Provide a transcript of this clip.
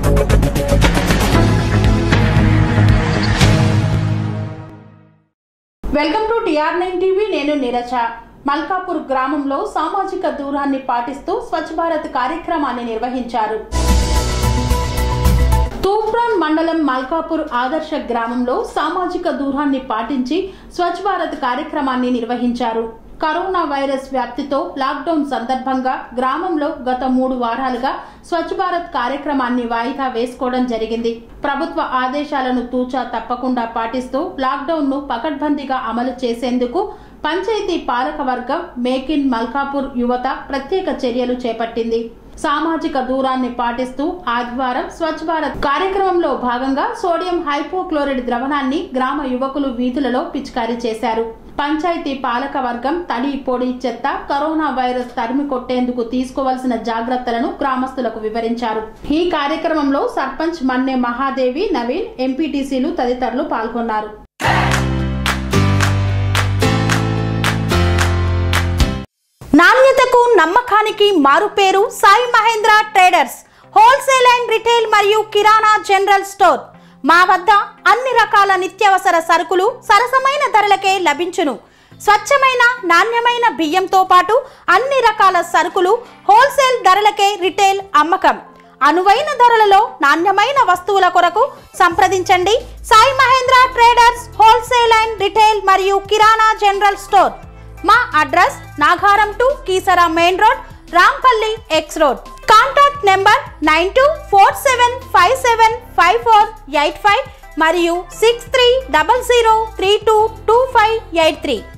welcome to TR nine TV నేను నీరజ మల్కాపూర్ గ్రామంలో సామాజిక దూరాన్ని పాటిస్తూ స్వచ్ఛ భారత్ కార్యక్రమాన్ని నిర్వహించారు తూప్రాన్ మండలం మల్కాపూర్ ఆదర్శ గ్రామంలో సామాజిక దూరాన్ని పాటించి స్వచ్ఛ భారత్ కార్యక్రమాన్ని నిర్వహించారు కరోనా వైరస్ వ్యాప్తితో లాక్డౌన్ సందర్భంగా గ్రామంలో గత మూడు వారాలుగా స్వచ్ఛ భారత్ కార్యక్రమాన్ని వాయిదా వేసుకోవడం జరిగింది ప్రభుత్వ ఆదేశాలను తూచా తప్పకుండా పాటిస్తూ లాక్డౌన్ ను పకడ్బందీగా అమలు చేసేందుకు పంచాయతీ పాలక వర్గం మేక్ ఇన్ మల్కాపూర్ యువత ప్రత్యేక చర్యలు చేపట్టింది సామాజిక దూరాన్ని పాటిస్తూ ఆదివారం స్వచ్ఛ భారత్ కార్యక్రమంలో భాగంగా సోడియం హైపోక్లోరైడ్ ద్రవణాన్ని గ్రామ యువకులు వీధులలో పిచికారీ చేశారు పంచాయతీ పాలక వర్గం తడి పొడి చెత్త కరోనా వైరస్ తరిమి కొట్టేందుకు తీసుకోవాల్సిన జాగ్రత్తలను గ్రామస్తులకు వివరించారు ఈ కార్యక్రమంలో సర్పంచ్ మన్నె మహాదేవి నవీన్ ఎంపీటీసీలు తదితరులు పాల్గొన్నారు నాణ్యతకు నమ్మకానికి మారుపేరు Sai Mahendra traders wholesale and retail మరియు కిరాణా జనరల్ స్టోర్ మా వద్ద అన్ని రకాల నిత్యావసర సరుకులు సరసమైన ధరలకే లభించును స్వచ్ఛమైన నాణ్యమైన బియ్యంతో పాటు అన్ని రకాల సరుకులు హోల్సేల్ ధరలకే రిటైల్ అమ్మకం అనువైన ధరలలో నాణ్యమైన వస్తువుల కొరకు సంప్రదించండి Sai Mahendra traders wholesale and retail మరియు కిరాణా జనరల్ స్టోర్ మా address Nagaram to Keesara main road Rampalli X road contact number nine two four seven five seven five four eight five మరియు six three double zero three two two five eight three